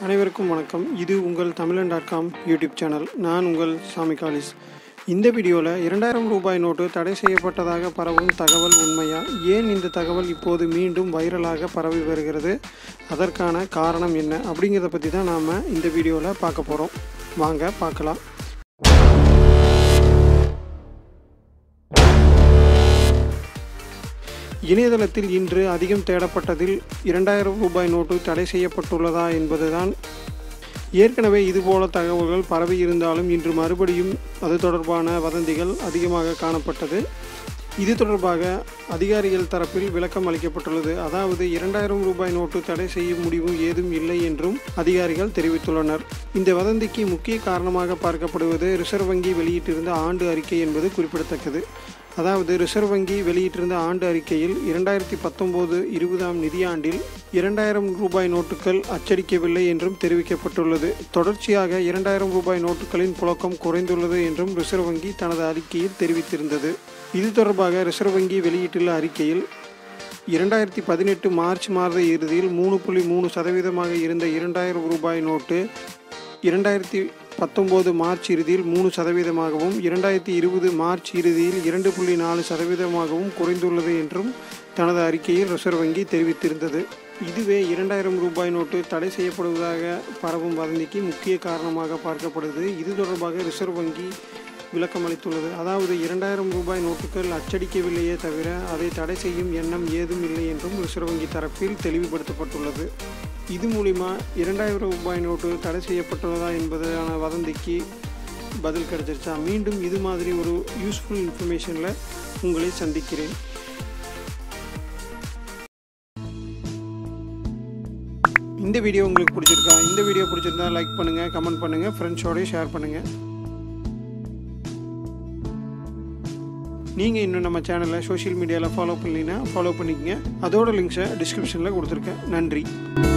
அனைவருக்கும் வணக்கம் இது உங்கள் தமிழன் டாட் காம் யூடியூப் சேனல் நான் உங்கள் சாமி காலிஸ் இந்த வீடியோவில் இரண்டாயிரம் ரூபாய் நோட்டு தடை செய்யப்பட்டதாக பரவும் தகவல் உண்மையா ஏன் இந்த தகவல் இப்போது மீண்டும் வைரலாக பரவி வருகிறது அதற்கான காரணம் என்ன அப்படிங்கிறத பற்றி தான் நாம் இந்த வீடியோவில் பார்க்க போகிறோம் வாங்க பார்க்கலாம் இணையதளத்தில் இன்று அதிகம் தேடப்பட்டதில் இரண்டாயிரம் ரூபாய் நோட்டு தடை செய்யப்பட்டுள்ளதா என்பதுதான் ஏற்கனவே இதுபோல தகவல்கள் பரவி இருந்தாலும் இன்று மறுபடியும் அது தொடர்பான வதந்திகள் அதிகமாக காணப்பட்டது இது தொடர்பாக அதிகாரிகள் தரப்பில் விளக்கம் அளிக்கப்பட்டுள்ளது அதாவது இரண்டாயிரம் ரூபாய் நோட்டு தடை செய்யும் முடிவும் ஏதும் இல்லை என்றும் அதிகாரிகள் தெரிவித்துள்ளனர் இந்த வதந்திக்கு முக்கிய காரணமாக பார்க்கப்படுவது ரிசர்வ் வங்கி வெளியிட்டிருந்த ஆண்டு அறிக்கை என்பது குறிப்பிடத்தக்கது அதாவது ரிசர்வ் வங்கி வெளியிட்டிருந்த ஆண்டு அறிக்கையில் இரண்டாயிரத்தி பத்தொம்போது இருபதாம் நிதியாண்டில் இரண்டாயிரம் ரூபாய் நோட்டுகள் அச்சடிக்கவில்லை என்றும் தெரிவிக்கப்பட்டுள்ளது தொடர்ச்சியாக இரண்டாயிரம் ரூபாய் நோட்டுகளின் புழக்கம் குறைந்துள்ளது என்றும் ரிசர்வ் வங்கி தனது அறிக்கையில் தெரிவித்திருந்தது இது தொடர்பாக ரிசர்வ் வங்கி வெளியிட்டுள்ள அறிக்கையில் இரண்டாயிரத்தி பதினெட்டு மார்ச் மாத இறுதியில் மூணு புள்ளி மூணு சதவீதமாக இருந்த இரண்டாயிரம் ரூபாய் நோட்டு இரண்டாயிரத்தி பத்தொம்போது மார்ச் இறுதியில் மூணு சதவீதமாகவும் இரண்டாயிரத்தி இருபது மார்ச் இறுதியில் இரண்டு புள்ளி நாலு சதவீதமாகவும் குறைந்துள்ளது என்றும் தனது அறிக்கையில் ரிசர்வ் வங்கி தெரிவித்திருந்தது இதுவே இரண்டாயிரம் ரூபாய் நோட்டு தடை செய்யப்படுவதாக பரவும் வதந்திக்கு முக்கிய காரணமாக பார்க்கப்படுது இது தொடர்பாக ரிசர்வ் வங்கி விளக்கம் அளித்துள்ளது அதாவது இரண்டாயிரம் ரூபாய் நோட்டுகள் அச்சடிக்கவில்லையே தவிர அதை தடை செய்யும் எண்ணம் ஏதும் இல்லை என்றும் ரிசர்வ் வங்கி தரப்பில் தெளிவுபடுத்தப்பட்டுள்ளது இது மூலிமா இரண்டாயிரம் ரூபாய் நோட்டு தடை செய்யப்பட்டுள்ளதா என்பதான வதந்திக்கு பதில் கிடைச்சிருச்சா மீண்டும் இது மாதிரி ஒரு யூஸ்ஃபுல் இன்ஃபர்மேஷனில் உங்களை சந்திக்கிறேன் இந்த வீடியோ உங்களுக்கு பிடிச்சிருக்கா இந்த வீடியோ பிடிச்சிருந்தா லைக் பண்ணுங்கள் கமெண்ட் பண்ணுங்கள் ஃப்ரெண்ட்ஸோடய ஷேர் பண்ணுங்கள் நீங்கள் இன்னும் நம்ம சேனலை சோஷியல் மீடியாவில் ஃபாலோ பண்ணீங்கன்னா ஃபாலோ பண்ணிக்கங்க அதோட லிங்க்ஸை டிஸ்கிரிப்ஷனில் கொடுத்துருக்கேன் நன்றி